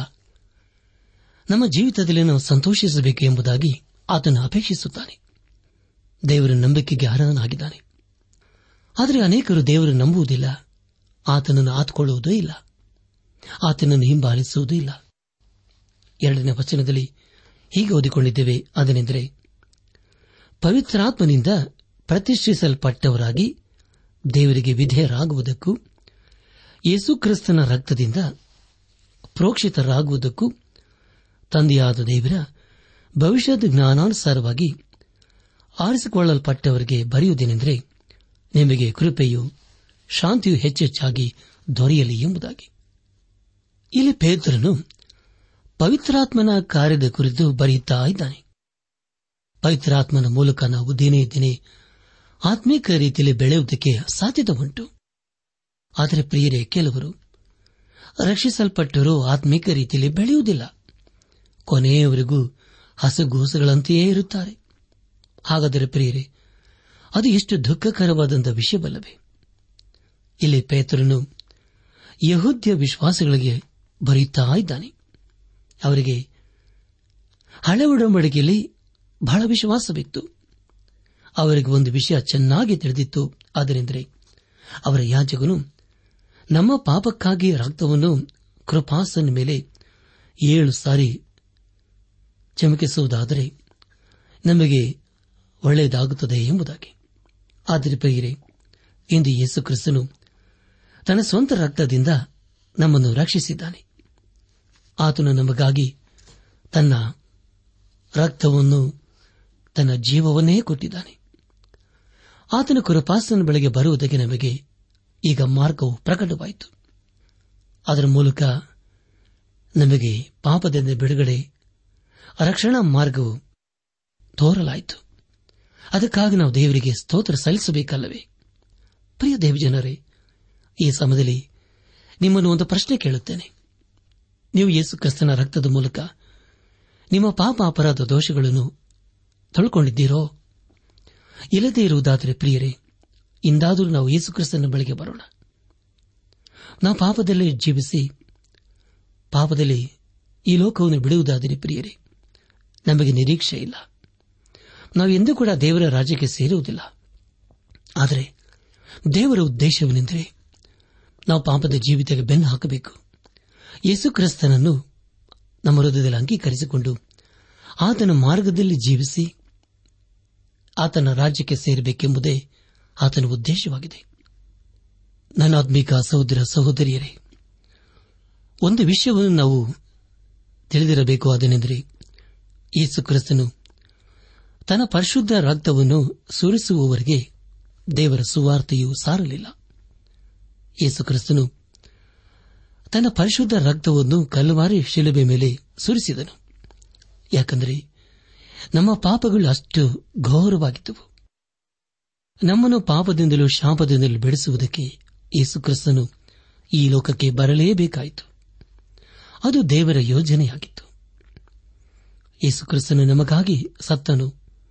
ನಮ್ಮ ಜೀವಿತದಲ್ಲಿ ನಾವು ಸಂತೋಷಿಸಬೇಕು ಎಂಬುದಾಗಿ ಆತನು ಅಪೇಕ್ಷಿಸುತ್ತಾನೆ ದೇವರ ನಂಬಿಕೆಗೆ ಅರ್ಹನಾಗಿದ್ದಾನೆ ಆದರೆ ಅನೇಕರು ದೇವರು ನಂಬುವುದಿಲ್ಲ ಆತನನ್ನು ಆತ್ಕೊಳ್ಳುವುದೂ ಇಲ್ಲ ಆತನನ್ನು ಹಿಂಬಾಲಿಸುವುದೂ ಇಲ್ಲ ಎರಡನೇ ವಚನದಲ್ಲಿ ಹೀಗೆ ಓದಿಕೊಂಡಿದ್ದೇವೆ ಅದನೆಂದರೆ ಪವಿತ್ರಾತ್ಮನಿಂದ ಪ್ರತಿಷ್ಠಿಸಲ್ಪಟ್ಟವರಾಗಿ ದೇವರಿಗೆ ವಿಧೇಯರಾಗುವುದಕ್ಕೂ ಯೇಸುಕ್ರಿಸ್ತನ ರಕ್ತದಿಂದ ಪ್ರೋಕ್ಷಿತರಾಗುವುದಕ್ಕೂ ತಂದೆಯಾದ ದೇವರ ಭವಿಷ್ಯದ ಜ್ಞಾನಾನುಸಾರವಾಗಿ ಆರಿಸಿಕೊಳ್ಳಲ್ಪಟ್ಟವರಿಗೆ ಬರೆಯುವುದೇನೆಂದರೆ ನಿಮಗೆ ಕೃಪೆಯು ಶಾಂತಿಯು ಹೆಚ್ಚೆಚ್ಚಾಗಿ ದೊರೆಯಲಿ ಎಂಬುದಾಗಿ ಇಲ್ಲಿ ಪೇತ್ರನು ಪವಿತ್ರಾತ್ಮನ ಕಾರ್ಯದ ಕುರಿತು ಬರೆಯುತ್ತಾ ಇದ್ದಾನೆ ಪವಿತ್ರಾತ್ಮನ ಮೂಲಕ ನಾವು ದಿನೇ ದಿನೇ ಆತ್ಮೀಕ ರೀತಿಯಲ್ಲಿ ಬೆಳೆಯುವುದಕ್ಕೆ ಸಾಧ್ಯತೆ ಉಂಟು ಆದರೆ ಪ್ರಿಯರೇ ಕೆಲವರು ರಕ್ಷಿಸಲ್ಪಟ್ಟರೂ ಆತ್ಮೀಕ ರೀತಿಯಲ್ಲಿ ಬೆಳೆಯುವುದಿಲ್ಲ ಕೊನೆಯವರೆಗೂ ಹಸಗೂಸುಗಳಂತೆಯೇ ಇರುತ್ತಾರೆ ಹಾಗಾದರೆ ಪ್ರಿಯರೇ ಅದು ಎಷ್ಟು ದುಃಖಕರವಾದಂಥ ವಿಷಯವಲ್ಲವೇ ಇಲ್ಲಿ ಪೇತ್ರನು ಯಹೂದ್ಯ ವಿಶ್ವಾಸಗಳಿಗೆ ಬರೆಯುತ್ತಾ ಇದ್ದಾನೆ ಅವರಿಗೆ ಹಳೆ ಉಡಂಬಡಿಕೆಯಲ್ಲಿ ಬಹಳ ವಿಶ್ವಾಸವಿತ್ತು ಅವರಿಗೆ ಒಂದು ವಿಷಯ ಚೆನ್ನಾಗಿ ತಿಳಿದಿತ್ತು ಆದ್ದರಿಂದರೆ ಅವರ ಯಾಜಕನು ನಮ್ಮ ಪಾಪಕ್ಕಾಗಿ ರಕ್ತವನ್ನು ಕೃಪಾಸನ ಮೇಲೆ ಏಳು ಸಾರಿ ಚಮಕಿಸುವುದಾದರೆ ನಮಗೆ ಒಳ್ಳೆಯದಾಗುತ್ತದೆ ಎಂಬುದಾಗಿ ಆದರೆ ಪ್ರಿಯರೇ ಇಂದು ಯೇಸು ಕ್ರಿಸ್ತನು ತನ್ನ ಸ್ವಂತ ರಕ್ತದಿಂದ ನಮ್ಮನ್ನು ರಕ್ಷಿಸಿದ್ದಾನೆ ಆತನು ನಮಗಾಗಿ ತನ್ನ ರಕ್ತವನ್ನು ತನ್ನ ಜೀವವನ್ನೇ ಕೊಟ್ಟಿದ್ದಾನೆ ಆತನ ಕೃಪಾಸನ ಬಳಿಗೆ ಬರುವುದಕ್ಕೆ ನಮಗೆ ಈಗ ಮಾರ್ಗವು ಪ್ರಕಟವಾಯಿತು ಅದರ ಮೂಲಕ ನಮಗೆ ಪಾಪದಿಂದ ಬಿಡುಗಡೆ ರಕ್ಷಣಾ ಮಾರ್ಗವು ತೋರಲಾಯಿತು ಅದಕ್ಕಾಗಿ ನಾವು ದೇವರಿಗೆ ಸ್ತೋತ್ರ ಸಲ್ಲಿಸಬೇಕಲ್ಲವೇ ಪ್ರಿಯ ದೇವಜನರೇ ಈ ಸಮಯದಲ್ಲಿ ನಿಮ್ಮನ್ನು ಒಂದು ಪ್ರಶ್ನೆ ಕೇಳುತ್ತೇನೆ ನೀವು ಯೇಸು ಕ್ರಿಸ್ತನ ರಕ್ತದ ಮೂಲಕ ನಿಮ್ಮ ಪಾಪ ಅಪರಾಧ ದೋಷಗಳನ್ನು ತೊಳ್ಕೊಂಡಿದ್ದೀರೋ ಇಲ್ಲದೇ ಇರುವುದಾದರೆ ಪ್ರಿಯರೇ ಇಂದಾದರೂ ನಾವು ಯೇಸು ಕ್ರಿಸ್ತನ ಬಳಿಗೆ ಬರೋಣ ನಾವು ಪಾಪದಲ್ಲಿ ಜೀವಿಸಿ ಪಾಪದಲ್ಲಿ ಈ ಲೋಕವನ್ನು ಬಿಡುವುದಾದರೆ ಪ್ರಿಯರೇ ನಮಗೆ ನಿರೀಕ್ಷೆ ಇಲ್ಲ ನಾವು ಎಂದೂ ಕೂಡ ದೇವರ ರಾಜ್ಯಕ್ಕೆ ಸೇರುವುದಿಲ್ಲ ಆದರೆ ದೇವರ ಉದ್ದೇಶವೇನೆಂದರೆ ನಾವು ಪಾಪದ ಜೀವಿತಕ್ಕೆ ಬೆನ್ನು ಹಾಕಬೇಕು ಯೇಸು ಕ್ರಿಸ್ತನನ್ನು ನಮ್ಮ ಹೃದಯದಲ್ಲಿ ಅಂಗೀಕರಿಸಿಕೊಂಡು ಆತನ ಮಾರ್ಗದಲ್ಲಿ ಜೀವಿಸಿ ಆತನ ರಾಜ್ಯಕ್ಕೆ ಸೇರಬೇಕೆಂಬುದೇ ಆತನ ಉದ್ದೇಶವಾಗಿದೆ ನನ್ನ ಆತ್ಮಿಕ ಸಹೋದರ ಸಹೋದರಿಯರೇ ಒಂದು ವಿಷಯವನ್ನು ನಾವು ತಿಳಿದಿರಬೇಕು ಅದನೆಂದರೆ ಯೇಸು ಕ್ರಿಸ್ತನು ತನ್ನ ಪರಿಶುದ್ಧ ರಕ್ತವನ್ನು ಸುರಿಸುವವರೆಗೆ ದೇವರ ಸುವಾರ್ತೆಯು ಸಾರಲಿಲ್ಲ ಯೇಸು ಕ್ರಿಸ್ತನು ತನ್ನ ಪರಿಶುದ್ಧ ರಕ್ತವನ್ನು ಕಲ್ಲುವಾರಿ ಶಿಲುಬೆ ಮೇಲೆ ಸುರಿಸಿದನು ಯಾಕಂದರೆ ನಮ್ಮ ಪಾಪಗಳು ಅಷ್ಟು ಘೋರವಾಗಿದ್ದವು ನಮ್ಮನ್ನು ಪಾಪದಿಂದಲೂ ಶಾಪದಿಂದಲೂ ಬೆಳೆಸುವುದಕ್ಕೆ ಯೇಸು ಕ್ರಿಸ್ತನು ಈ ಲೋಕಕ್ಕೆ ಬರಲೇಬೇಕಾಯಿತು ಅದು ದೇವರ ಯೋಜನೆಯಾಗಿತ್ತು ಯೇಸು ಕ್ರಿಸ್ತನು ನಮಗಾಗಿ ಸತ್ತನು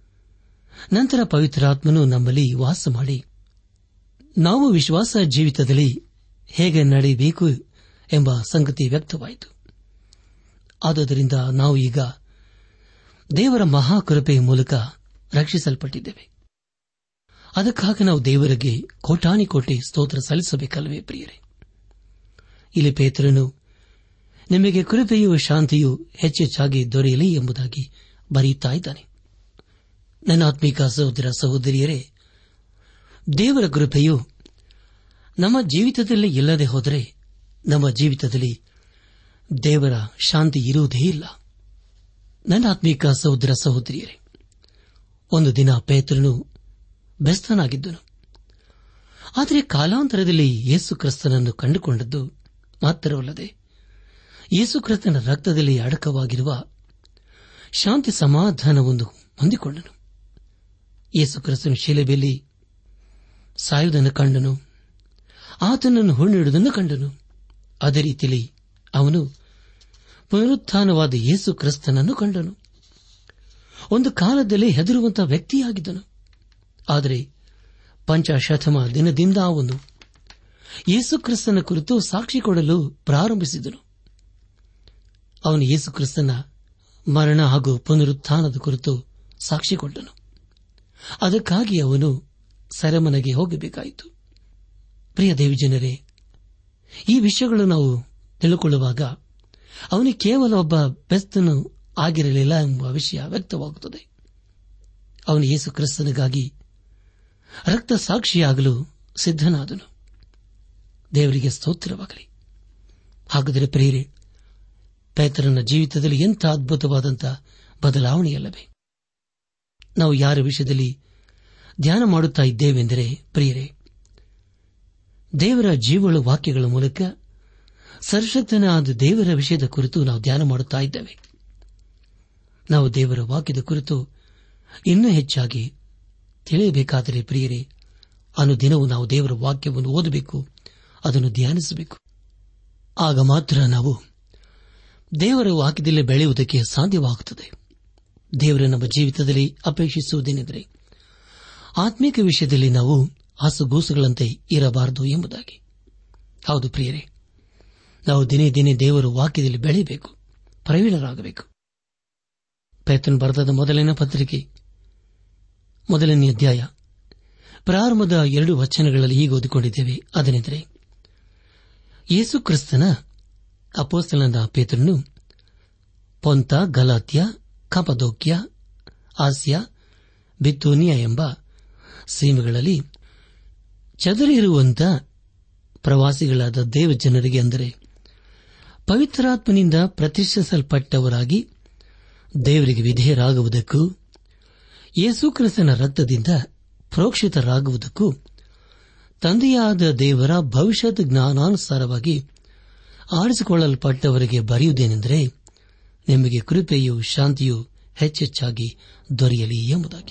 ನಂತರ ಪವಿತ್ರಾತ್ಮನು ನಮ್ಮಲ್ಲಿ ವಾಸ ಮಾಡಿ ನಾವು ವಿಶ್ವಾಸ ಜೀವಿತದಲ್ಲಿ ಹೇಗೆ ನಡೆಯಬೇಕು ಎಂಬ ಸಂಗತಿ ವ್ಯಕ್ತವಾಯಿತು ಆದುದರಿಂದ ನಾವು ಈಗ ದೇವರ ಮಹಾಕೃಪೆಯ ಮೂಲಕ ರಕ್ಷಿಸಲ್ಪಟ್ಟಿದ್ದೇವೆ ಅದಕ್ಕಾಗಿ ನಾವು ದೇವರಿಗೆ ಕೋಟಾನಿ ಕೋಟಿ ಸ್ತೋತ್ರ ಸಲ್ಲಿಸಬೇಕಲ್ಲವೇ ಪ್ರಿಯರೇ ಇಲ್ಲಿ ಪೇತ್ರನು ನಿಮಗೆ ಕೃಪೆಯೂ ಶಾಂತಿಯೂ ಹೆಚ್ಚೆಚ್ಚಾಗಿ ದೊರೆಯಲಿ ಎಂಬುದಾಗಿ ಬರೆಯುತ್ತಾ ಇದ್ದಾನೆ ನನ್ನ ಆತ್ಮಿಕ ಸಹೋದರ ಸಹೋದರಿಯರೇ ದೇವರ ಕೃಪೆಯು ನಮ್ಮ ಜೀವಿತದಲ್ಲಿ ಇಲ್ಲದೆ ಹೋದರೆ ನಮ್ಮ ಜೀವಿತದಲ್ಲಿ ದೇವರ ಶಾಂತಿ ಇರುವುದೇ ಇಲ್ಲ ನನ್ನ ಆತ್ಮಿಕ ಸಹೋದರ ಸಹೋದರಿಯರೇ ಒಂದು ದಿನ ಪೇತ್ರನು ಬೆಸ್ತನಾಗಿದ್ದನು ಆದರೆ ಕಾಲಾಂತರದಲ್ಲಿ ಯೇಸು ಕ್ರಿಸ್ತನನ್ನು ಕಂಡುಕೊಂಡದ್ದು ಮಾತ್ರವಲ್ಲದೆ ಯೇಸು ಕ್ರಿಸ್ತನ ರಕ್ತದಲ್ಲಿ ಅಡಕವಾಗಿರುವ ಶಾಂತಿ ಸಮಾಧಾನವೊಂದು ಹೊಂದಿಕೊಂಡನು ಯೇಸು ಕ್ರಿಸ್ತನ ಶಿಲೆಬೆಯಲ್ಲಿ ಸಾಯುವುದನ್ನು ಕಂಡನು ಆತನನ್ನು ಹುಣ್ಣಿಡುವುದನ್ನು ಕಂಡನು ಅದೇ ರೀತಿಯಲ್ಲಿ ಅವನು ಪುನರುತ್ಥಾನವಾದ ಯೇಸು ಕ್ರಿಸ್ತನನ್ನು ಕಂಡನು ಒಂದು ಕಾಲದಲ್ಲಿ ಹೆದರುವಂತಹ ವ್ಯಕ್ತಿಯಾಗಿದ್ದನು ಆದರೆ ಪಂಚಶತಮ ದಿನದಿಂದ ಅವನು ಯೇಸು ಕ್ರಿಸ್ತನ ಕುರಿತು ಸಾಕ್ಷಿ ಕೊಡಲು ಪ್ರಾರಂಭಿಸಿದನು ಅವನು ಯೇಸು ಕ್ರಿಸ್ತನ ಮರಣ ಹಾಗೂ ಪುನರುತ್ಥಾನದ ಕುರಿತು ಸಾಕ್ಷಿ ಕೊಟ್ಟನು ಅದಕ್ಕಾಗಿ ಅವನು ಸೆರೆಮನೆಗೆ ಹೋಗಬೇಕಾಯಿತು ಪ್ರಿಯ ದೇವಿಜನರೇ ಈ ವಿಷಯಗಳು ನಾವು ತಿಳಿದುಕೊಳ್ಳುವಾಗ ಅವನಿಗೆ ಕೇವಲ ಒಬ್ಬ ಬೆಸ್ತನು ಆಗಿರಲಿಲ್ಲ ಎಂಬ ವಿಷಯ ವ್ಯಕ್ತವಾಗುತ್ತದೆ ಅವನು ಯೇಸು ಕ್ರಿಸ್ತನಿಗಾಗಿ ರಕ್ತ ಸಾಕ್ಷಿಯಾಗಲು ಸಿದ್ದನಾದನು ದೇವರಿಗೆ ಸ್ತೋತ್ರವಾಗಲಿ ಹಾಗಾದರೆ ಪ್ರೇರೆ ಪೇತ್ರನ ಜೀವಿತದಲ್ಲಿ ಎಂಥ ಅದ್ಭುತವಾದಂಥ ಬದಲಾವಣೆಯಲ್ಲವೇ ನಾವು ಯಾರ ವಿಷಯದಲ್ಲಿ ಧ್ಯಾನ ಮಾಡುತ್ತಾ ಇದ್ದೇವೆಂದರೆ ಪ್ರಿಯರೇ ದೇವರ ಜೀವಳ ವಾಕ್ಯಗಳ ಮೂಲಕ ಸರ್ಶಕ್ತನಾದ ದೇವರ ವಿಷಯದ ಕುರಿತು ನಾವು ಧ್ಯಾನ ಮಾಡುತ್ತಾ ಇದ್ದೇವೆ ನಾವು ದೇವರ ವಾಕ್ಯದ ಕುರಿತು ಇನ್ನೂ ಹೆಚ್ಚಾಗಿ ತಿಳಿಯಬೇಕಾದರೆ ಪ್ರಿಯರೇ ಅನುದಿನವೂ ನಾವು ದೇವರ ವಾಕ್ಯವನ್ನು ಓದಬೇಕು ಅದನ್ನು ಧ್ಯಾನಿಸಬೇಕು ಆಗ ಮಾತ್ರ ನಾವು ದೇವರ ವಾಕ್ಯದಲ್ಲಿ ಬೆಳೆಯುವುದಕ್ಕೆ ಸಾಧ್ಯವಾಗುತ್ತದೆ ದೇವರ ನಮ್ಮ ಜೀವಿತದಲ್ಲಿ ಅಪೇಕ್ಷಿಸುವುದೇನೆಂದರೆ ಆತ್ಮಿಕ ವಿಷಯದಲ್ಲಿ ನಾವು ಹಸುಗೂಸುಗಳಂತೆ ಇರಬಾರದು ಎಂಬುದಾಗಿ ಹೌದು ಪ್ರಿಯರೇ ನಾವು ದಿನೇ ದಿನೇ ದೇವರ ವಾಕ್ಯದಲ್ಲಿ ಬೆಳೆಯಬೇಕು ಪ್ರವೀಣರಾಗಬೇಕು ಪೇತನ್ ಬರೆದ ಮೊದಲನೇ ಪತ್ರಿಕೆ ಮೊದಲನೇ ಅಧ್ಯಾಯ ಪ್ರಾರಂಭದ ಎರಡು ವಚನಗಳಲ್ಲಿ ಹೀಗೆ ಓದಿಕೊಂಡಿದ್ದೇವೆ ಅದನೆಂದರೆ ಯೇಸು ಕ್ರಿಸ್ತನ ಅಪೋಸ್ತಲನಾದ ಪೇತ್ರನು ಪೊಂತ ಗಲಾತ್ಯ ಕಪದೋಕ್ಯ ಆಸ್ಯ ಬಿತ್ತೋನಿಯ ಎಂಬ ಸೀಮೆಗಳಲ್ಲಿ ಚದರಿರುವಂತ ಪ್ರವಾಸಿಗಳಾದ ದೇವಜನರಿಗೆ ಅಂದರೆ ಪವಿತ್ರಾತ್ಮನಿಂದ ಪ್ರತಿಷ್ಠಿಸಲ್ಪಟ್ಟವರಾಗಿ ದೇವರಿಗೆ ವಿಧೇಯರಾಗುವುದಕ್ಕೂ ಯೇಸುಕ್ರಿಸ್ತನ ರಕ್ತದಿಂದ ಪ್ರೋಕ್ಷಿತರಾಗುವುದಕ್ಕೂ ತಂದೆಯಾದ ದೇವರ ಭವಿಷ್ಯದ ಜ್ಞಾನಾನುಸಾರವಾಗಿ ಆರಿಸಿಕೊಳ್ಳಲ್ಪಟ್ಟವರಿಗೆ ಬರೆಯುವುದೇನೆಂದರೆ ನಿಮಗೆ ಕೃಪೆಯು ಶಾಂತಿಯು ಹೆಚ್ಚೆಚ್ಚಾಗಿ ದೊರೆಯಲಿ ಎಂಬುದಾಗಿ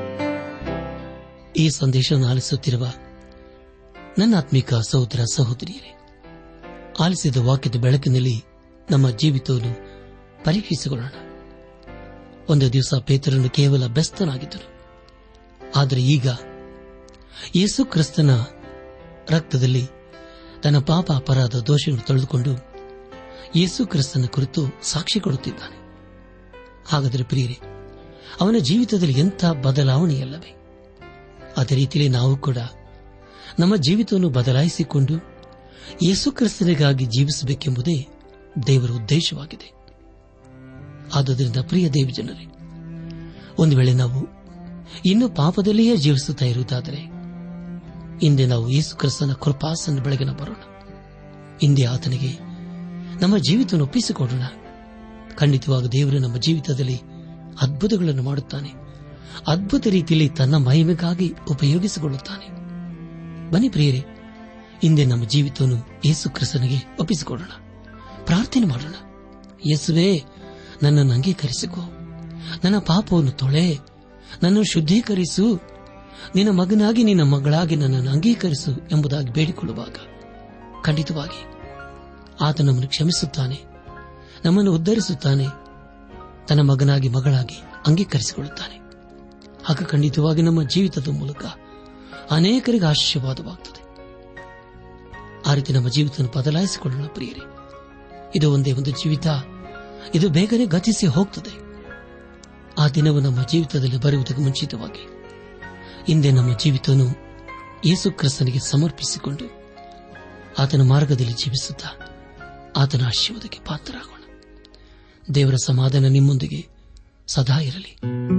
ಈ ಸಂದೇಶವನ್ನು ಆಲಿಸುತ್ತಿರುವ ನನ್ನ ಆತ್ಮಿಕ ಸಹೋದರ ಸಹೋದರಿಯರೇ ಆಲಿಸಿದ ವಾಕ್ಯದ ಬೆಳಕಿನಲ್ಲಿ ನಮ್ಮ ಜೀವಿತವನ್ನು ಪರೀಕ್ಷಿಸಿಕೊಳ್ಳೋಣ ಒಂದು ದಿವಸ ಪೇತರನ್ನು ಕೇವಲ ಬೆಸ್ತನಾಗಿದ್ದರು ಆದರೆ ಈಗ ಯೇಸು ಕ್ರಿಸ್ತನ ರಕ್ತದಲ್ಲಿ ತನ್ನ ಪಾಪ ಅಪರಾಧ ದೋಷವನ್ನು ತೊಳೆದುಕೊಂಡು ಯೇಸು ಕ್ರಿಸ್ತನ ಕುರಿತು ಸಾಕ್ಷಿ ಕೊಡುತ್ತಿದ್ದಾನೆ ಹಾಗಾದರೆ ಪ್ರಿಯರೇ ಅವನ ಜೀವಿತದಲ್ಲಿ ಎಂಥ ಬದಲಾವಣೆಯಲ್ಲವೇ ಅದೇ ರೀತಿಯಲ್ಲಿ ನಾವು ಕೂಡ ನಮ್ಮ ಜೀವಿತವನ್ನು ಬದಲಾಯಿಸಿಕೊಂಡು ಯೇಸು ಕ್ರಿಸ್ತನಿಗಾಗಿ ಜೀವಿಸಬೇಕೆಂಬುದೇ ದೇವರ ಉದ್ದೇಶವಾಗಿದೆ ಆದುದರಿಂದ ಪ್ರಿಯ ದೇವಜನರೇ ಒಂದು ವೇಳೆ ನಾವು ಇನ್ನು ಪಾಪದಲ್ಲಿಯೇ ಜೀವಿಸುತ್ತಾ ಇರುವುದಾದರೆ ಇಂದೇ ನಾವು ಯೇಸು ಕ್ರಿಸ್ತನ ಕೃಪಾಸನ ಬೆಳಗಿನ ಬರೋಣ ಇಂದೇ ಆತನಿಗೆ ನಮ್ಮ ಜೀವಿತವನ್ನು ಒಪ್ಪಿಸಿಕೊಡೋಣ ಖಂಡಿತವಾಗಿ ದೇವರು ನಮ್ಮ ಜೀವಿತದಲ್ಲಿ ಅದ್ಭುತಗಳನ್ನು ಮಾಡುತ್ತಾನೆ ಅದ್ಭುತ ರೀತಿಯಲ್ಲಿ ತನ್ನ ಮಹಿಮೆಗಾಗಿ ಉಪಯೋಗಿಸಿಕೊಳ್ಳುತ್ತಾನೆ ಬನ್ನಿ ಪ್ರಿಯರೇ ಇಂದೇ ನಮ್ಮ ಜೀವಿತವನ್ನು ಯೇಸು ಕ್ರಿಸ್ತನಿಗೆ ಒಪ್ಪಿಸಿಕೊಡೋಣ ಪ್ರಾರ್ಥನೆ ಮಾಡೋಣ ಯೇಸುವೇ ನನ್ನನ್ನು ಅಂಗೀಕರಿಸಿಕೋ ನನ್ನ ಪಾಪವನ್ನು ತೊಳೆ ನನ್ನನ್ನು ಶುದ್ಧೀಕರಿಸು ನಿನ್ನ ಮಗನಾಗಿ ನಿನ್ನ ಮಗಳಾಗಿ ನನ್ನನ್ನು ಅಂಗೀಕರಿಸು ಎಂಬುದಾಗಿ ಬೇಡಿಕೊಳ್ಳುವಾಗ ಖಂಡಿತವಾಗಿ ಆತ ನಮ್ಮನ್ನು ಕ್ಷಮಿಸುತ್ತಾನೆ ನಮ್ಮನ್ನು ಉದ್ಧರಿಸುತ್ತಾನೆ ತನ್ನ ಮಗನಾಗಿ ಮಗಳಾಗಿ ಅಂಗೀಕರಿಸಿಕೊಳ್ಳುತ್ತಾನೆ ಆಗ ಖಂಡಿತವಾಗಿ ನಮ್ಮ ಜೀವಿತದ ಮೂಲಕ ಅನೇಕರಿಗೆ ಆಶೀರ್ವಾದವಾಗುತ್ತದೆ ಆ ರೀತಿ ನಮ್ಮ ಜೀವಿತವನ್ನು ಬದಲಾಯಿಸಿಕೊಳ್ಳೋಣ ಪ್ರಿಯರೇ ಇದು ಒಂದೇ ಒಂದು ಜೀವಿತ ಇದು ಬೇಗನೆ ಗತಿಸಿ ಹೋಗ್ತದೆ ಆ ದಿನವು ನಮ್ಮ ಜೀವಿತದಲ್ಲಿ ಬರುವುದಕ್ಕೆ ಮುಂಚಿತವಾಗಿ ಹಿಂದೆ ನಮ್ಮ ಜೀವಿತವನ್ನು ಯೇಸು ಕ್ರಿಸ್ತನಿಗೆ ಸಮರ್ಪಿಸಿಕೊಂಡು ಆತನ ಮಾರ್ಗದಲ್ಲಿ ಜೀವಿಸುತ್ತಾ ಆತನ ಆಶೀರ್ವಾದಕ್ಕೆ ಪಾತ್ರರಾಗೋಣ ದೇವರ ಸಮಾಧಾನ ನಿಮ್ಮೊಂದಿಗೆ ಸದಾ ಇರಲಿ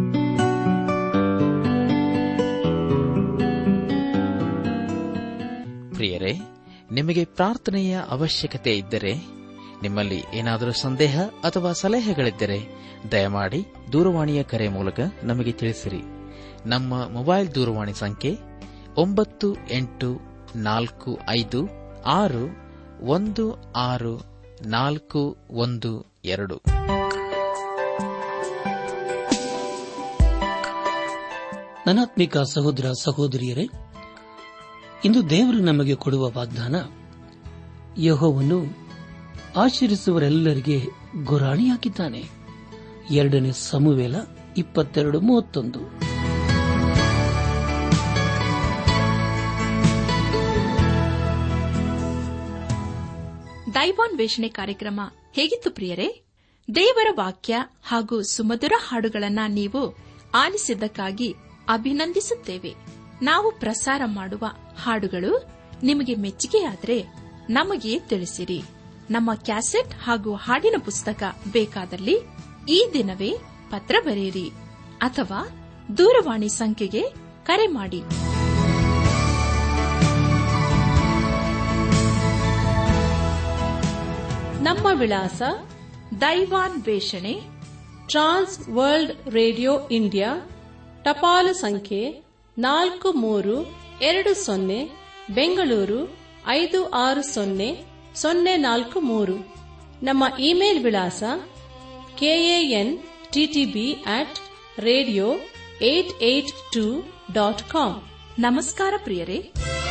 ಪ್ರಿಯರೇ ನಿಮಗೆ ಪ್ರಾರ್ಥನೆಯ ಅವಶ್ಯಕತೆ ಇದ್ದರೆ ನಿಮ್ಮಲ್ಲಿ ಏನಾದರೂ ಸಂದೇಹ ಅಥವಾ ಸಲಹೆಗಳಿದ್ದರೆ ದಯಮಾಡಿ ದೂರವಾಣಿಯ ಕರೆ ಮೂಲಕ ನಮಗೆ ತಿಳಿಸಿರಿ ನಮ್ಮ ಮೊಬೈಲ್ ದೂರವಾಣಿ ಸಂಖ್ಯೆ ಒಂಬತ್ತು ಎಂಟು ನಾಲ್ಕು ಐದು ಆರು ಒಂದು ಆರು ನಾಲ್ಕು ಒಂದು ಎರಡು ನನಾತ್ಮಿಕ ಸಹೋದರ ಸಹೋದರಿಯರೇ ಇಂದು ದೇವರು ನಮಗೆ ಕೊಡುವ ವಾಗ್ದಾನ ಯಹೋವನ್ನು ಆಚರಿಸುವರೆಲ್ಲರಿಗೆ ಗುರಾಣಿಯಾಗಿದ್ದಾನೆ ಎರಡನೇ ಸಮುವೇಲ ಇಪ್ಪತ್ತೆರಡು ಮೂವತ್ತೊಂದು ದೈವಾನ್ವೇಷಣೆ ಕಾರ್ಯಕ್ರಮ ಹೇಗಿತ್ತು ಪ್ರಿಯರೇ ದೇವರ ವಾಕ್ಯ ಹಾಗೂ ಸುಮಧುರ ಹಾಡುಗಳನ್ನ ನೀವು ಆಲಿಸಿದ್ದಕ್ಕಾಗಿ ಅಭಿನಂದಿಸುತ್ತೇವೆ ನಾವು ಪ್ರಸಾರ ಮಾಡುವ ಹಾಡುಗಳು ನಿಮಗೆ ಮೆಚ್ಚುಗೆಯಾದರೆ ನಮಗೆ ತಿಳಿಸಿರಿ ನಮ್ಮ ಕ್ಯಾಸೆಟ್ ಹಾಗೂ ಹಾಡಿನ ಪುಸ್ತಕ ಬೇಕಾದಲ್ಲಿ ಈ ದಿನವೇ ಪತ್ರ ಬರೆಯಿರಿ ಅಥವಾ ದೂರವಾಣಿ ಸಂಖ್ಯೆಗೆ ಕರೆ ಮಾಡಿ ನಮ್ಮ ವಿಳಾಸ ದೈವಾನ್ ವೇಷಣೆ ಟ್ರಾನ್ಸ್ ವರ್ಲ್ಡ್ ರೇಡಿಯೋ ಇಂಡಿಯಾ ಟಪಾಲು ಸಂಖ್ಯೆ ನಾಲ್ಕು ಮೂರು ಎರಡು ಸೊನ್ನೆ ಬೆಂಗಳೂರು ಐದು ಆರು ಸೊನ್ನೆ ಸೊನ್ನೆ ನಾಲ್ಕು ಮೂರು ನಮ್ಮ ಇಮೇಲ್ ವಿಳಾಸ KAN TTB at radio eight eight two dot com ನಮಸ್ಕಾರ ಪ್ರಿಯರೇ